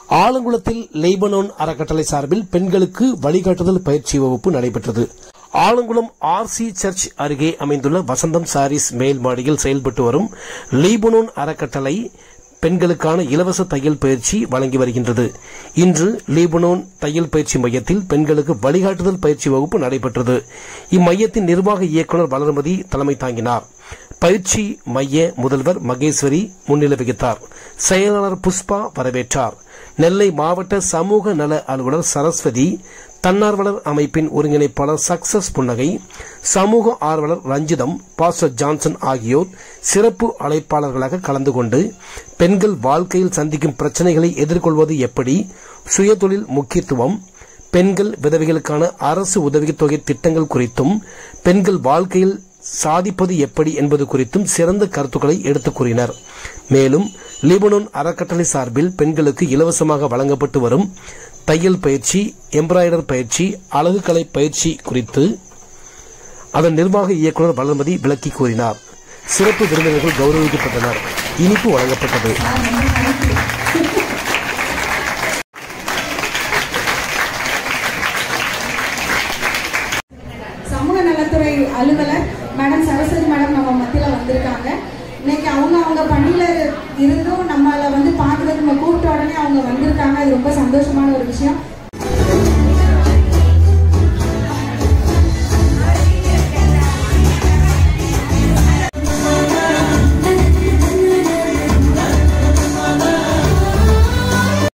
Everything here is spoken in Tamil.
ஆலங்குளத்தில் லெய்பனோன் அறக்கட்டளை சார்பில் பெண்களுக்கு வழிகாட்டுதல் பயிற்சி வகுப்பு நடைபெற்றது ஆலங்குளம் ஆர்சி சர்ச் அருகே அமைந்துள்ள வசந்தம் சாரீஸ் மேல் மாடியில் செயல்பட்டு வரும் லீபனோன் அறக்கட்டளை பெண்களுக்கான இலவச தையல் பயிற்சி வழங்கி வருகின்றது இன்று லீபனோன் தையல் பயிற்சி மையத்தில் பெண்களுக்கு வழிகாட்டுதல் பயிற்சி வகுப்பு நடைபெற்றது இம்மையத்தின் நிர்வாக இயக்குநர் வளர்மதி தலைமை தாங்கினார் பயிற்சி மைய முதல்வர் மகேஸ்வரி முன்னிலை வகித்தார் செயலாளர் புஷ்பா வரவேற்றார் நெல்லை மாவட்ட சமூக நல அலுவலர் சரஸ்வதி தன்னார்வலர் அமைப்பின் ஒருங்கிணைப்பாளர் சக்சஸ் புன்னகை சமூக ஆர்வலர் ரஞ்சிதம் பாஸ்டர் ஜான்சன் ஆகியோர் சிறப்பு அழைப்பாளர்களாக கலந்து கொண்டு பெண்கள் வாழ்க்கையில் சந்திக்கும் பிரச்சனைகளை எதிர்கொள்வது எப்படி சுயதொழில் முக்கியத்துவம் பெண்கள் விதவைகளுக்கான அரசு உதவித்தொகை திட்டங்கள் குறித்தும் பெண்கள் வாழ்க்கையில் சாதிப்பது எப்படி என்பது குறித்தும் சிறந்த கருத்துக்களை எடுத்துக் கூறினர் மேலும் லிபனோன் அறக்கட்டளை சார்பில் பெண்களுக்கு இலவசமாக வழங்கப்பட்டு வரும் தையல் பயிற்சி எம்ப்ராய்டர் பயிற்சி அழகுக்கலை பயிற்சி குறித்து அதன் நிர்வாக இயக்குநர் வளர்மதி விளக்கி கூறினார் சிறப்பு விருந்தினர்கள் கௌரவிக்கப்பட்டனர் இனிப்பு வழங்கப்பட்டது சமூக நலத்துறை அலுவலர் மேடம் சரஸ்வதி மேடம் நம்ம மத்தியில் வந்திருக்காங்க இன்னைக்கு அவங்க அவங்க பணியில் இருந்தும் நம்மளை வந்து பார்க்கறதுக்கு நம்ம கூப்பிட்ட உடனே அவங்க வந்திருக்காங்க அது ரொம்ப சந்தோஷமான ஒரு விஷயம்